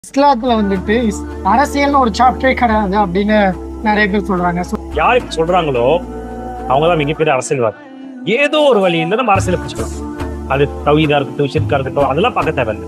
இஸ்லாத்துல வந்துட்டு இஸ்- அரசியல்னு ஒரு சாப்டரே கிடையாது அப்படின்னு நிறைய பேர் சொல்றாங்க So, யார் இப்ப சொல்றாங்களோ அவங்க தான் மிகப்பெரிய அரசியல்வாதி ஏதோ ஒரு வழியில நம்ம அரசியலை பிடிச்சிக்கலாம் அது தவீதா இருக்கட்டும் ஷிர்கா இருக்கட்டும் அதெல்லாம் பார்க்க தேவையில்லை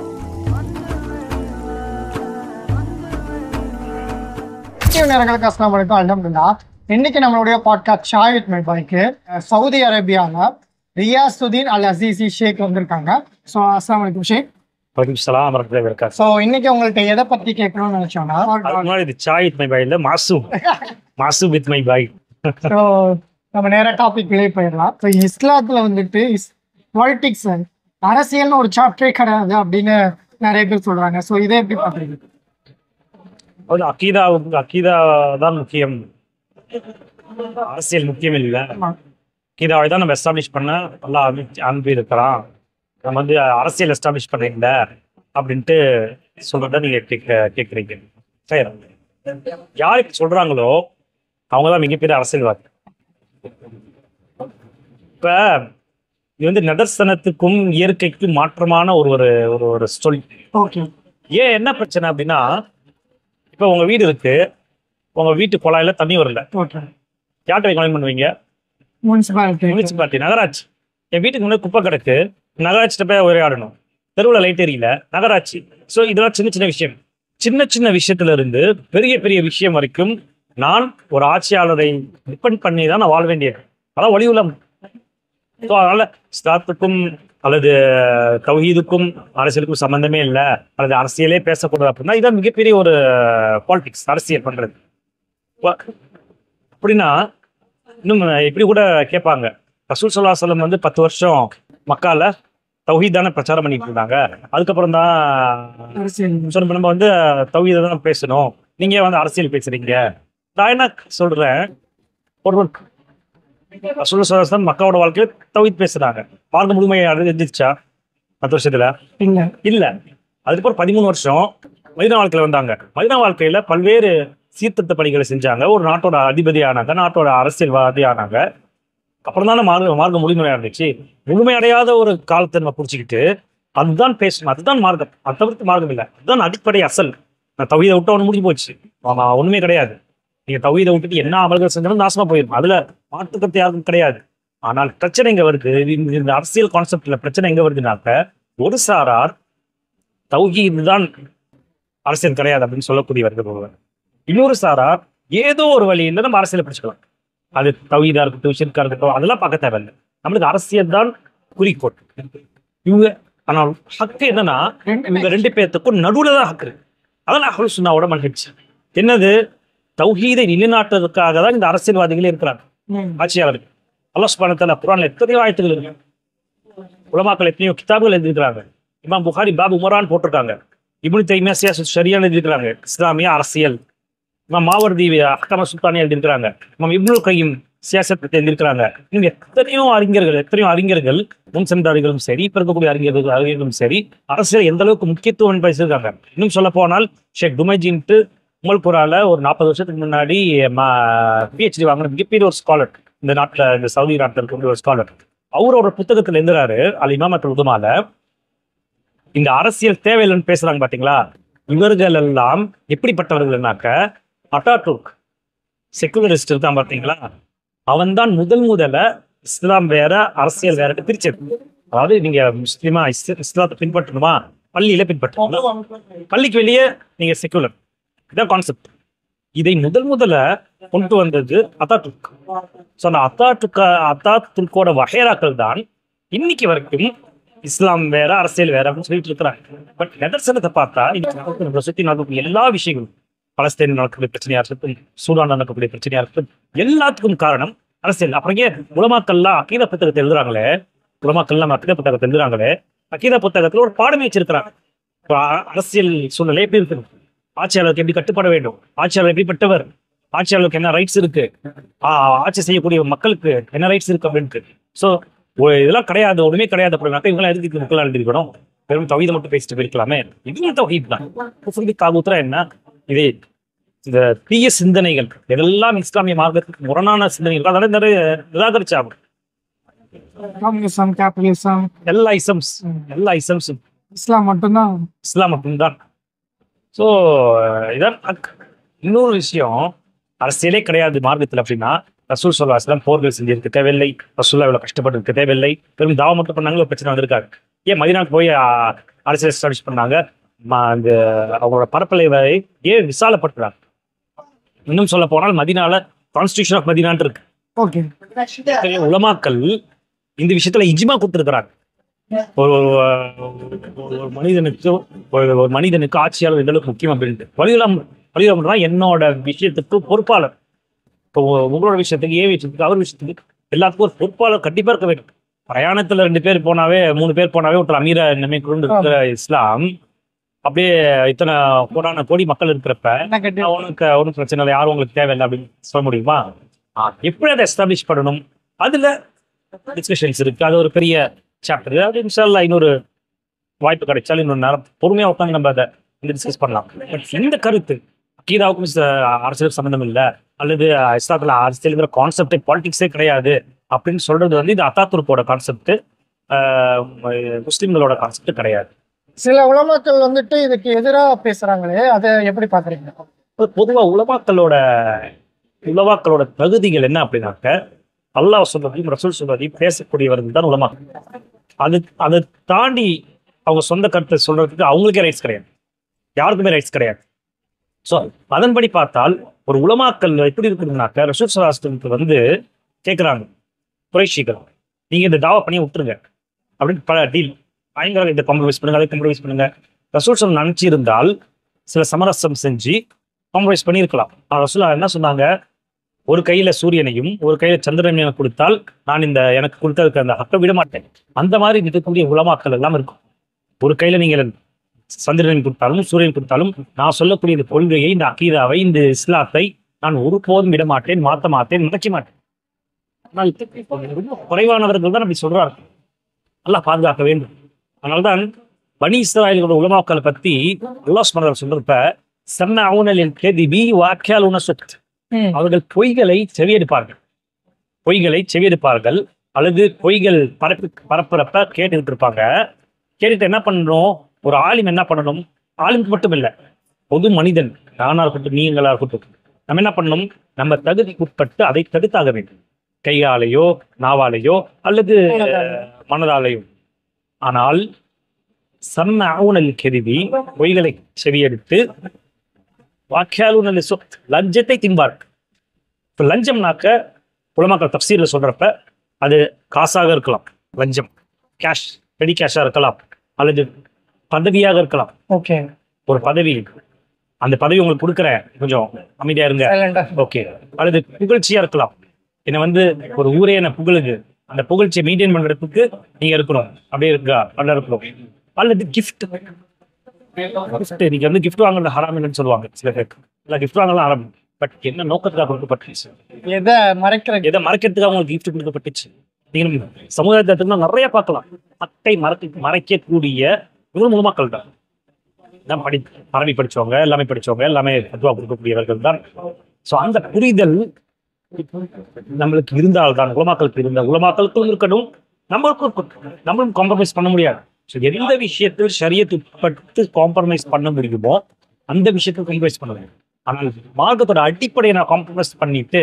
முக்கிய நேரங்களுக்கு அஸ்லாம் வலைக்கும் அல்ஹம்துல்லா இன்னைக்கு நம்மளுடைய பாட்காஸ்ட் ஷாய் வித் மை பாய்க்கு சவுதி அரேபியால ரியாசுதீன் அல் அசீசி ஷேக் வந்திருக்காங்க ஸோ அஸ்லாம் வலைக்கும் ஷேக் வலைக்கும் சலாம் வரமத்துல்லாஹி இருக்காரு ஸோ இன்னைக்கு உங்கள்ட்ட எதை பத்தி கேட்கணும்னு நினைச்சோம்னா அதுக்கு முன்னாடி இது சாய் வித் மை பாய் இல்ல மாசு மாசு வித் மை பாய் ஸோ நம்ம நேரா டாபிக் வெளியே போயிடலாம் ஸோ இஸ்லாத்துல வந்துட்டு பாலிட்டிக்ஸ் அரசியல்னு ஒரு சாப்டரே கிடையாது அப்படின்னு நிறைய பேர் சொல்றாங்க ஸோ இதை எப்படி பாக்குறீங்க அது அக்கீதா அக்கீதா தான் முக்கியம் அரசியல் முக்கியம் இல்லை அக்கீதாவை தான் நம்ம எஸ்டாப்ளிஷ் பண்ண நல்லா அனுப்பி அனுப்பி இருக்கிறான் நம்ம வந்து அரசியல் எஸ்டாப்ளிஷ் பண்ண இல்லை அப்படின்ட்டு சொல்றத நீங்க கேட்க கேட்குறீங்க சரி யார் இப்ப சொல்றாங்களோ அவங்க தான் மிகப்பெரிய அரசியல்வாதி இப்ப இது வந்து நிதர்சனத்துக்கும் இயற்கைக்கும் மாற்றமான ஒரு ஒரு ஒரு ஒரு சொல் ஓகே ஏன் என்ன பிரச்சனை அப்படின்னா இப்போ உங்க வீடு இருக்கு உங்க வீட்டு குழாயில தண்ணி வரல ஓகே யார்கிட்ட கம்ப்ளைண்ட் பண்ணுவீங்க முனிசிபாலிட்டி முனிசிபாலிட்டி நகராட்சி என் வீட்டுக்கு முன்னாடி குப்பை கிடக்கு நகராட்சிட்ட போய் உரையாடணும் தெருவில் லைட் எரியல நகராட்சி ஸோ இதெல்லாம் சின்ன சின்ன விஷயம் சின்ன சின்ன விஷயத்துல இருந்து பெரிய பெரிய விஷயம் வரைக்கும் நான் ஒரு ஆட்சியாளரை டிபெண்ட் பண்ணி தான் நான் வாழ வேண்டியது அதான் ஒளி உலம் ஸோ அதனால ஸ்தாத்துக்கும் அல்லது தௌஹீதுக்கும் அரசியலுக்கும் சம்பந்தமே இல்லை அல்லது அரசியலே பேசக்கூடாது அப்படின்னா இதான் மிகப்பெரிய ஒரு பாலிடிக்ஸ் அரசியல் பண்றது அப்ப- அப்படின்னா இன்னும் இப்படி கூட கேட்பாங்க ரசூல் சல்லா சொல்லம் வந்து பத்து வருஷம் மக்கால தௌஹீத் தானே பிரச்சாரம் பண்ணிட்டு இருந்தாங்க அதுக்கப்புறம் தான் அரசியல் சொன்ன நம்ம வந்து தௌஹீதை தான் பேசணும் நீங்க வந்து அரசியல் பேசுறீங்க நான் என்ன சொல்றேன் ஒரு ரசூல் சல்லா மக்காவோட வாழ்க்கையில தௌஹீத் பேசுறாங்க மார்க்க முழுமையை அடைஞ்சிருச்சா பத்து வருஷத்துல இல்ல இல்ல அதுக்கப்புறம் பதிமூணு வருஷம் மதினா வாழ்க்கையில வந்தாங்க மதினா வாழ்க்கையில பல்வேறு சீர்திருத்த பணிகளை செஞ்சாங்க ஒரு நாட்டோட அதிபதி ஆனாங்க நாட்டோட அரசியல்வாதி ஆனாங்க அப்புறம் தானே மார்க்க மார்க்கம் முழுமையா இருந்துச்சு முழுமையடையாத ஒரு காலத்தை நம்ம பிடிச்சிக்கிட்டு அதுதான் பேசணும் அதுதான் மார்க்கம் அது தவிர்த்து மார்க்கம் இல்லை அதுதான் அடிப்படை அசல் நான் தவிதை விட்டு ஒன்று முடிஞ்சு போச்சு ஆமா ஒண்ணுமே கிடையாது நீங்க தவிதை விட்டுட்டு என்ன அமல்கள் செஞ்சாலும் நாசமா போயிருக்கும் அதுல மாற்றுக்கத்து யாருக்கும் கிடையாது ஆனால் பிரச்சனை எங்க வருது இந்த- இந்த அரசியல் கான்செப்ட்ல பிரச்சனை எங்க வருதுனாக்க ஒரு சாரார் தௌஹீது தான் அரசியல் கிடையாது அப்படின்னு சொல்லக்கூடியவர்கள் ஒருவர் இன்னொரு சாரார் ஏதோ ஒரு வழியில நம்ம அரசியலை பிடிச்சுக்கலாம் அது தௌஹீதா இருக்கட்டும் ஷிர்கா இருக்கட்டும் அதெல்லாம் பார்க்க தேவையில்லை நம்மளுக்கு அரசியல் தான் குறிக்கோள் இவங்க ஆனால் ஹக்கு என்னன்னா இவங்க ரெண்டு பேர்த்துக்கும் நடுவுல தான் ஹக்கு இருக்கு அதான் அஹ்லுஸ் சுன்னாவோட மகிழ்ச்சி என்னது தௌஹீதை நிலைநாட்டுறதுக்காக தான் இந்த அரசியல்வாதிகளே இருக்கிறாங்க ம். ஆட்சியாளர்கள் அல்லாஹ் சுப்ஹானஹு வ தஆலா குர்ஆன்ல எத்தனையோ ஆயத்துகள் இருக்கு உலமாக்கள் எத்தனையோ கிதாபுகள் எழுதியிருக்கிறாங்க இமாம் புகாரி பாபு உமரான் போட்டிருக்காங்க இப்னு தைமியா சியாசத் ஷரியான்னு எழுதியிருக்கிறாங்க இஸ்லாமிய அரசியல் இமாம் மாவர்தி அஹ்காம சுல்தானி எழுதியிருக்கிறாங்க இமாம் இப்னுல் கையும் சியாசத் பத்தி எழுதியிருக்கிறாங்க இன்னும் எத்தனையோ அறிஞர்கள் எத்தனையோ அறிஞர்கள் முன் சென்றார்களும் சரி இப்ப இருக்கக்கூடிய அறிஞர்கள் அறிஞர்களும் சரி அரசியல் எந்த அளவுக்கு முக்கியத்துவம் பேசியிருக்காங்க இன்னும் சொல்ல போனால் ஷேக் டுமைஜின்ட்டு உமல்புரால ஒரு நாற்பது வருஷத்துக்கு முன்னாடி பிஹெச்டி வாங்கின மிகப்பெரிய ஒரு ஸ்காலர் இந்த நாட்டுல இந்த சவுதி நாட்டில் இருக்கக்கூடிய ஒரு ஸ்காலர் அவரோட புத்தகத்துல எழுதுறாரு அல் இமாமத் உதுமால இந்த அரசியல் தேவையில்லைன்னு பேசுறாங்க பாத்தீங்களா இவர்கள் எல்லாம் எப்படிப்பட்டவர்கள்னாக்க அட்டாதுர்க் செக்குலரிஸ்ட் இருக்கான் பாத்தீங்களா அவன் தான் முதல் முதல்ல இஸ்லாம் வேற அரசியல் வேற பிரிச்சது அதாவது நீங்க முஸ்லிமா இஸ்- இஸ்லாத்தை பின்பற்றணுமா பள்ளியில பின்பற்றணும் பள்ளிக்கு வெளியே நீங்க செக்குலர் இதான் கான்செப்ட் இதை முதல் முதல்ல கொண்டு வந்தது அத்தாதுர்க் ஸோ அந்த அத்தாத்துக்க அத்தாத்துர்க்கோட வகைராக்கள் தான் இன்னைக்கு வரைக்கும் இஸ்லாம் வேற அரசியல் வேற அப்படின்னு சொல்லிட்டு இருக்கிறாங்க பட் நிதர்சனத்தை பார்த்தா இன்னைக்கு நடக்கிற நம்மளை சுத்தி நடக்கக்கூடிய எல்லா விஷயங்களும் பலஸ்தீன் நடக்கக்கூடிய பிரச்சனையா இருக்கட்டும் சூடான் நடக்கக்கூடிய பிரச்சனையா இருக்கட்டும் எல்லாத்துக்கும் காரணம் அரசியல் அப்புறம் ஏன் உலமாக்கள்லாம் அக்கீதா புத்தகத்தை எழுதுறாங்களே உலமாக்கள்லாம் அக்கீதா புத்தகத்தை எழுதுறாங்களே அக்கீதா புத்தகத்துல ஒரு பாடமே வச்சிருக்கிறாங்க இப்ப அ- அரசியல் சூழ்நிலை எப்படி இருக்கு ஆட்சியாளருக்கு எப்படி கட்டுப்பட வேண்டும் ஆட்சியாளர் எப்படிப்பட்டவர் ஆட்சியாளருக்கு என்ன ரைட்ஸ் இருக்கு ஆ- ஆட்சி செய்யக்கூடிய மக்களுக்கு என்ன ரைட்ஸ் இருக்கு அப்படின்ட்டு ஸோ இதெல்லாம் கிடையாது ஒண்ணுமே கிடையாது அப்படின்னாக்கா இவங்களாம் எதுக்கு மக்கள் எழுதிருக்கணும் வெறும் தவீதை மட்டும் பேசிட்டு போயிருக்கலாமே இதுவும் தவீத் தான் குஃப்ரி காபூத்ரா என்ன இது இந்த தீய சிந்தனைகள் எதெல்லாம் இஸ்லாமிய மார்க்கத்துக்கு முரணான சிந்தனைகள் அதெல்லாம் நிறைய நிராகரிச்சாகும் கம்யூனிசம் கேபிட்டலிசம் எல்லா இசம்ஸ் எல்லா இசம்ஸும் இஸ்லாம் மட்டும்தான் இஸ்லாம் மட்டும்தான் ஸோ இதான் அக்- இன்னொரு விஷயம் அரசியலே கிடையாது மார்க்கத்தில் அப்படின்னா ரசூல் சொல்லாஸ்லாம் போர்கள் செஞ்சிருக்க தேவையில்லை ரசூல்லா இவ்வளோ கஷ்டப்பட்டு இருக்க தேவையில்லை பெரும் தாவம் மட்டும் பண்ணாங்க ஒரு பிரச்சனை வந்திருக்காரு ஏன் மதினாக்கு போய் ஆ, அரசியல் எஸ்டாப்ளிஷ் பண்ணாங்க ம- அந்த அவங்களோட பரப்பளவை ஏன் விசாலப்படுத்துறாங்க இன்னும் சொல்ல போனால் மதினால கான்ஸ்டியூஷன் ஆஃப் மதினான் இருக்கு ஓகே பெரிய உலமாக்கள் இந்த விஷயத்துல இஜ்மா கொடுத்துருக்கிறாங்க ஒரு ஒரு- ஒரு மனிதனுக்கு ஒரு ஒரு மனிதனுக்கு ஆட்சியாளர் எந்த அளவுக்கு முக்கியம் அப்படின்ட்டு வலியுலாம் வலியுலாம்னா என்னோட விஷயத்துக்கு பொறுப்பாளர் இப்போ உ- உங்களோட விஷயத்துக்கு ஏ விஷயத்துக்கு அவர் விஷயத்துக்கு எல்லாத்துக்கும் ஒரு பொறுப்பாளர் கண்டிப்பா இருக்க வேண்டும் பிரயாணத்துல ரெண்டு பேர் போனாவே மூணு பேர் போனாவே ஒருத்தர் அமீரா இனிமே கொண்டு இருக்கிற இஸ்லாம் அப்படியே இத்தனை கோடான கோடி மக்கள் இருக்கிறப்ப என்ன கேட்டு உனக்கு ஒன்றும் பிரச்சனை இல்லை யாரும் உங்களுக்கு தேவையில்லை அப்படின்னு சொல்ல முடியுமா எப்படி அதை எஸ்டாப்ளிஷ் பண்ணணும் அதுல டிஸ்கஷன்ஸ் இருக்கு அது ஒரு பெரிய சாப்டர் அது இன்ஷால்லா இன்னொரு வாய்ப்பு கிடைச்சாலும் இன்னொரு நேரம் பொறுமையா உட்காந்து நம்ம அதை டிஸ்கஸ் பண்ணலாம் பட் இந்த கருத்து கீதாவுக்கும் ச- அரசியல் சம்மந்தம் இல்லை அல்லது இஸ்லாத்துல அரசியலுங்கிற கான்செப்டே பாலிடிக்ஸே கிடையாது அப்படின்னு சொல்றது வந்து இது அத்தாத்துருக்கோட கான்செப்ட் முஸ்லிம்களோட கான்செப்ட் கிடையாது சில உலமாக்கள் வந்துட்டு இதுக்கு எதிரா பேசுறாங்களே அதை எப்படி பாக்குறீங்க பொதுவா உலமாக்களோட உலமாக்களோட தகுதிகள் என்ன அப்படின்னாக்க அல்லாஹ் சொல்றதையும் ரசூல் சொல்றதையும் பேசக்கூடியவர்கள் தான் உலமா அது அதை தாண்டி அவங்க சொந்த கருத்தை சொல்றதுக்கு அவங்களுக்கே ரைட்ஸ் கிடையாது யாருக்குமே ரைட்ஸ் கிடையாது ஸோ அதன்படி பார்த்தால் ஒரு உலமாக்கல் எப்படி இருக்குதுன்னாக்க ரசூல் சலாஸ்துக்கு வந்து கேட்குறாங்க குறைஷிகள் நீங்க இந்த தாவா பண்ணி விட்டுருங்க அப்படின்னு பல டீல் பயங்கர இதை காம்ப்ரமைஸ் பண்ணுங்க அதை காம்ப்ரமைஸ் பண்ணுங்க ரசூல் சொல்ல நினைச்சிருந்தால் சில சமரசம் செஞ்சு காம்ப்ரமைஸ் பண்ணியிருக்கலாம் ஆனால் ரசூலா என்ன சொன்னாங்க ஒரு கையில சூரியனையும் ஒரு கையில சந்திரனையும் கொடுத்தால் நான் இந்த எனக்கு கொடுத்ததுக்கு அந்த ஹக்கை விட மாட்டேன் அந்த மாதிரி இருக்கக்கூடிய உலமாக்கள் எல்லாம் இருக்கும் ஒரு கையில நீங்கள் சந்திரன் கொடுத்தாலும் சூரியன் கொடுத்தாலும் நான் சொல்லக்கூடிய இந்த கொள்கையை இந்த அகீதாவை இந்த இஸ்லாத்தை நான் ஒருபோதும் விட மாட்டேன் மாற்ற மாட்டேன் நினைக்க மாட்டேன் ஆனால் ரொம்ப குறைவானவர்கள் தான் அப்படி சொல்றாங்க நல்லா பாதுகாக்க வேண்டும் அதனால்தான் பனி இஸ்ராயலோட உலமாக்களை பத்தி அல்லாஹ் சுப்ஹானஹு சொல்றப்ப சன்ன அவுனலில் கெதிபி வாக்கியால் உணசத் ம். அவர்கள் பொய்களை செவியெடுப்பார்கள் பொய்களை செவியெடுப்பார்கள் அல்லது பொய்கள் பரப்பு பரப்புறப்ப கேட்டுக்கிட்டு இருப்பாங்க கேட்டுட்டு என்ன பண்ணணும் ஒரு ஆலிம் என்ன பண்ணணும் ஆலிமுக்கு மட்டும் இல்லை பொது மனிதன் நானா இருக்கட்டும் நீங்களா இருக்கட்டும் நம்ம என்ன பண்ணணும் நம்ம தகுதிக்குட்பட்டு அதை தடுத்தாக வேண்டும் கையாலேயோ நாவாலேயோ அல்லது அஹ், மனதாலேயோ ஆனால் சன்ன ஆவுனல் கெருவி பொய்களை செவியெடுத்து வாக்கியாலுனல் சொத் லஞ்சத்தை தின்பார்கள் இப்போ லஞ்சம்னாக்க புலமாக்கள் தப்சீரில் சொல்றப்ப அது காசாக இருக்கலாம் லஞ்சம் கேஷ் ரெடி கேஷாக இருக்கலாம் அல்லது பதவியாக இருக்கலாம் ஓகே ஒரு பதவி அந்த பதவி உங்களுக்கு கொடுக்குறேன் கொஞ்சம் அமைதியா இருங்க சைலண்டா ஓகே அல்லது புகழ்ச்சியா இருக்கலாம் என்ன வந்து ஒரு ஊரே என்ன புகழுது அந்த புகழ்ச்சியை மெயின்டைன் பண்றதுக்கு நீங்க இருக்கணும் அப்படியே இருக்கா பண்ண இருக்கணும் அல்லது கிஃப்ட் கிஃப்ட் நீங்க வந்து கிஃப்ட் வாங்குறது ஹராம் இல்லைன்னு சொல்லுவாங்க சில பேர் இல்ல கிஃப்ட் வாங்கலாம் ஹராம் பட் என்ன நோக்கத்துக்காக கொடுக்கப்பட்டுச்சு எதை மறைக்கிற எதை மறைக்கிறதுக்காக உங்களுக்கு கிஃப்ட் கொடுக்கப்பட்டுச்சு நீங்க சமுதாயத்துல நிறைய பார்க்கலாம் மத்தை மறைக்க மறைக்கக்கூடிய இவங்க மூலமாக்கள் தான் தான் படி அரபி படிச்சவங்க எல்லாமே படிச்சவங்க எல்லாமே பத்வா கொடுக்கக்கூடியவர்கள் தான் ஸோ அந்த புரிதல் நம்மளுக்கு இருந்தால்தான் உலமாக்களுக்கு இருந்த உலமாக்களுக்கும் இருக்கணும் நம்மளுக்கும் இருக்கட்டும். நம்மளும் காம்ப்ரமைஸ் பண்ண முடியாது ஸோ எந்த விஷயத்தில் ஷரியத்து உட்பட்டு காம்ப்ரமைஸ் பண்ண முடியுமோ அந்த விஷயத்தில் காம்ப்ரமைஸ் பண்ண முடியும் ஆனால் மார்க்கத்தோட அடிப்படையை நான் காம்ப்ரமைஸ் பண்ணிட்டு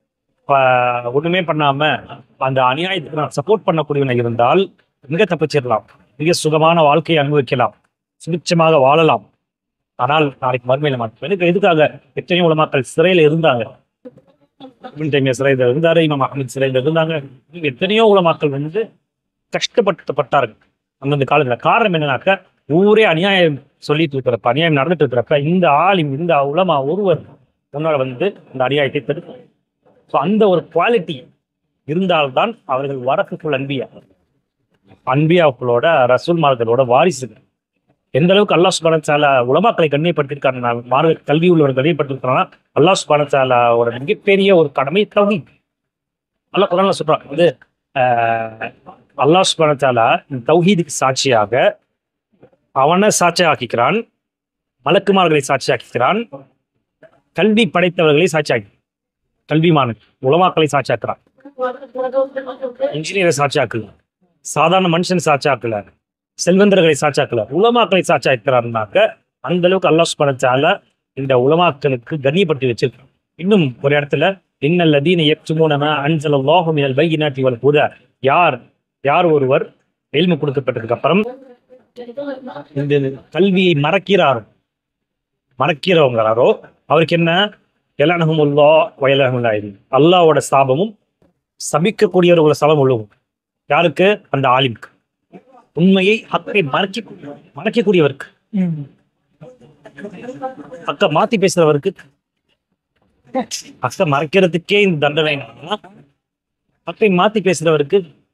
ஆஹ், ஒண்ணுமே பண்ணாம அந்த அநியாயத்துக்கு நான் சப்போர்ட் பண்ணக்கூடியவனாக இருந்தால் மிக தப்பிச்சிடலாம் மிக சுகமான வாழ்க்கையை அனுபவிக்கலாம் சுபிட்சமாக வாழலாம் ஆனால் நாளைக்கு மறுமையில மாட்டோம் எனக்கு எதுக்காக எத்தனையோ உலமாக்கள் சிறையில இருந்தாங்க இப்னு தைமியா சிறையில் இருந்தாரு இமாம் அஹமது சிறையில் இருந்தாங்க இன்னும் எத்தனையோ உலமாக்கள் வந்து கஷ்டப்படுத்தப்பட்டார்கள் அந்தந்த காலத்துல காரணம் என்னன்னாக்க ஊரே அநியாயம் சொல்லிட்டு இருக்கிறப்ப அநியாயம் நடந்துட்டு இருக்கிறப்ப இந்த ஆலிம் இந்த உலமா ஒருவர் முன்னால வந்து இந்த அநியாயத்தை தடுக்கும் ஸோ அந்த ஒரு குவாலிட்டி இருந்தால்தான் அவர்கள் வரக்குள் அன்பியா அன்பியாக்களோட ரசூல்மார்களோட வாரிசுகள் எந்த அளவுக்கு அல்லாஹ் சுபான சாலா உலமாக்களை கண்ணியப்படுத்திருக்காங்க நான் மார்க்க கல்வி உள்ளவர் கண்ணியப்படுத்திருக்காங்கன்னா அல்லாஹ் சுபான சாலாவோட மிகப்பெரிய ஒரு கடமை தௌஹி அல்லாஹ் குரான்ல சொல்றான் வந்து ஆஹ், அல்லாஹ் சுபான சாலா இந்த தௌஹீதுக்கு சாட்சியாக அவனை சாட்சியாக்கிக்கிறான் மலக்குமார்களை சாட்சியாக்கிக்கிறான் கல்வி படைத்தவர்களை சாட்சியாக்கி கல்விமானன் உலமாக்களை சாட்சியாக்குறான் இன்ஜினியரை சாட்சியாக்கல சாதாரண மனுஷன் சாட்சியாக்கல செல்வந்தர்களை சாட்சியாக்கல உலமாக்களை சாட்சியாக்கிறாருனாக்க அந்த அளவுக்கு அல்லாஹ் சுப்ஹானஹு வ தஆலா இந்த உலமாக்களுக்கு கண்ணியப்படுத்தி வச்சிருக்கான் இன்னும் ஒரு இடத்துல இன்னல்லதீன யக்துமூன மா அன்ஸலல்லாஹு மினல் பையினாத்தி வல் ஹுதா யார் யார் ஒருவர் எல்மு கொடுக்கப்பட்டதுக்கு அப்புறம் இந்த கல்வியை மறக்கிறாரோ மறக்கிறவங்கிறாரோ அவருக்கு என்ன எலனகுமுல்லா வயலகமுல்லா அல்லாவோட சாபமும் சபிக்கக்கூடியவர்களோட சாபம் உள்ளவும் யாருக்கு அந்த ஆலிம்க்கு உண்மையை ஹக்கை மறக்க மறக்கக்கூடியவருக்கு ம். ஹக்கை மாத்தி பேசுறவருக்கு ஹக்கை மறைக்கிறதுக்கே இந்த தண்டனைனா ஹக்கை மாத்தி பேசுறவருக்கு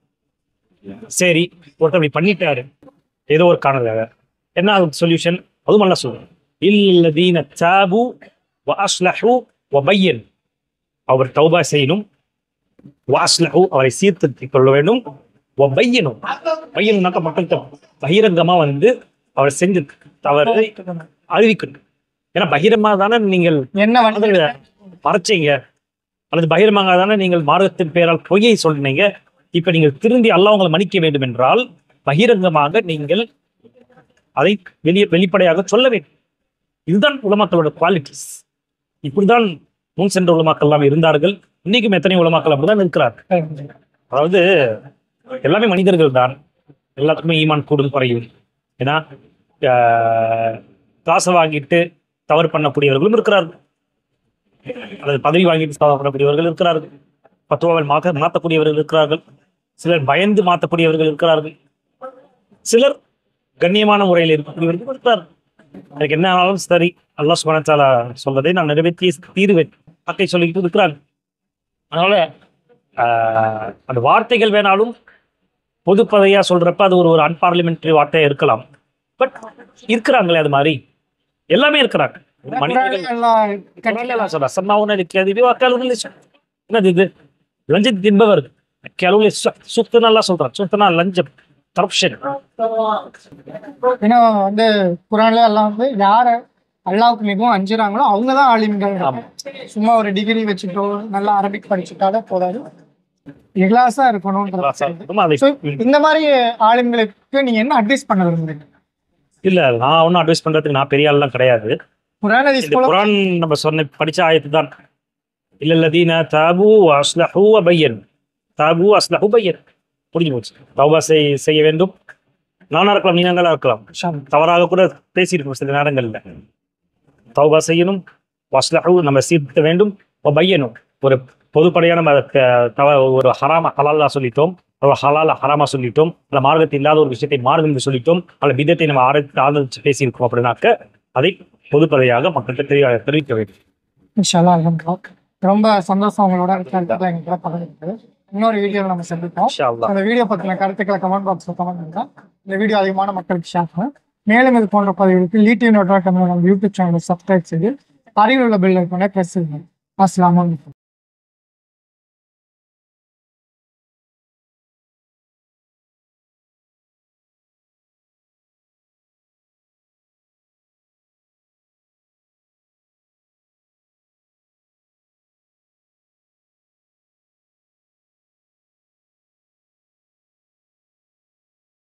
சரி ஒருத்தர் இப்படி பண்ணிட்டாரு ஏதோ ஒரு காரணத்துக்காக என்ன சொல்யூஷன் அதுவும் நல்லா சொல்லுவோம் இல்லதீன தாபு வஅஸ்லஹு வபையன் அவர் தௌபா செய்யணும் வாஸ்லஹு அவரை சீர்திருத்திக் கொள்ள வேண்டும் வபையனும் பையனுனாக்க மக்கள்கிட்ட பகிரங்கமா வந்து அவர் செஞ்ச தவறை அறிவிக்கணும் ஏன்னா பகிரமா தானே நீங்கள் என்ன வந்து அதை மறைச்சீங்க அல்லது பகிரமாக தானே நீங்கள் மார்க்கத்தின் பெயரால் பொய்யை சொன்னீங்க இப்ப நீங்கள் திருந்தி அல்லாஹ் உங்களை மன்னிக்க வேண்டும் என்றால் பகிரங்கமாக நீங்கள் அதை வெளியே வெளிப்படையாக சொல்ல வேண்டும் இதுதான் உலமாக்களோட குவாலிட்டிஸ் இப்படிதான் முன் சென்ற உலமாக்கள் எல்லாம் இருந்தார்கள் இன்னைக்கும் எத்தனை உலமாக்கள் அப்படிதான் இருக்கிறார்கள் அதாவது எல்லாமே மனிதர்கள் தான் எல்லாத்துக்குமே ஈமான் கூடும் குறையும் ஏன்னா ஆஹ், காசை வாங்கிட்டு தவறு பண்ணக்கூடியவர்களும் இருக்கிறார்கள் அல்லது பதவி வாங்கிட்டு தவறு பண்ணக்கூடியவர்கள் இருக்கிறார்கள் பத்துவாவில் மாற்ற மாற்றக்கூடியவர்கள் இருக்கிறார்கள் சிலர் பயந்து மாற்றக்கூடியவர்கள் இருக்கிறார்கள் சிலர் கண்ணியமான முறையில் இருக்கக்கூடியவர்கள் இருக்கிறார்கள் எனக்கு என்ன ஆனாலும் சரி அல்லாஹ் சுப்ஹானஹு வ தஆலா சொல்வதை நான் நிறைவேற்றி தீருவேன் அக்கை சொல்லிக்கிட்டு இருக்கிறாங்க அதனால ஆஹ், அந்த வார்த்தைகள் வேணாலும் பொதுப்பதையா சொல்றப்ப அது ஒரு ஒரு அன்பார்லிமெண்ட்ரி வார்த்தையா இருக்கலாம் பட் இருக்கிறாங்களே அது மாதிரி எல்லாமே இருக்கிறாங்க மனிதர்கள் எல்லாம் கட்டளை சொல்ற சன்னாவுன இருக்கிறது வாக்காளர்கள் என்னது இது லஞ்சம் தின்பவர் ಕೆಲವು சுத்தனா சொல்றான் சுத்தனா லஞ்சம் கரப்ஷன் ஏன்னா வந்து குரான்ல எல்லாம் வந்து யார அல்லாவுக்கு மிகவும் அஞ்சுறாங்களோ அவங்க தான் ஆலிம்கள் சும்மா ஒரு டிகிரி வச்சுட்டோ நல்லா அரபிக் படிச்சுட்டாலே போதாது இகலாசா இருக்கணும் அதை So, இந்த மாதிரி ஆளுங்களுக்கு நீங்க என்ன அட்வைஸ் பண்ண விரும்புறீங்க இல்ல நான் ஒன்றும் அட்வைஸ் பண்றதுக்கு நான் பெரிய ஆள்லாம் கிடையாது குரான் ஹதீஸ் இந்த போல குரான் நம்ம சொன்ன படிச்ச ஆயத்து தான் இல்லல்லதீன தாபு அஸ்லஹு பையன் தாபு அஸ்லஹு பையன் புரிஞ்சு போச்சு தௌபா செய் செய்ய வேண்டும் நானா இருக்கலாம் நீங்களா இருக்கலாம் தவறாக கூட பேசியிருக்கோம் சில நேரங்கள்ல தௌபா செய்யணும் வஸ்லஹு நம்ம சீர்த்த வேண்டும் பையனும் ஒரு பொதுப்படையான நம்ம த- தவ- ஒரு ஹராம ஹலாலா சொல்லிட்டோம் ஒரு ஹலால ஹராமா சொல்லிட்டோம் அல்ல மார்க்கத்தில் இல்லாத ஒரு விஷயத்தை மார்க்கம் என்று சொல்லிட்டோம் அல்ல பிதத்தை நம்ம ஆராய்ச்சி ஆதரிச்சு பேசியிருக்கோம் அப்படின்னாக்க அதை பொதுப்படையாக மக்கள்கிட்ட தெரிய தெரிவிக்க வேண்டும் இன்ஷால்லா அல்ஹம்துலில்லாஹ். ரொம்ப சந்தோஷம் உங்களோட கருத்துக்களை எங்க கூட பகிர்ந்து இன்னொரு வீடியோவில் நம்ம சந்திப்போம் இன்ஷா அல்லாஹ். அந்த வீடியோ பத்தின கருத்துக்களை கமெண்ட் பாக்ஸ்ல கமெண்ட் பண்ணுங்க இந்த வீடியோ அதிகமான மக்களுக்கு ஷேர் பண்ணுங்க மேலும் இது போன்ற பதிவுகளுக்கு லீட்டிவ் நோட்டா நம்ம யூடியூப் சேனலை சப்ஸ்கிரைப் செய்து அருகில் உள்ள பெல் ஐக்கானை பிரஸ் செய்யுங்க அஸ்ஸலாமு அலைக்கும்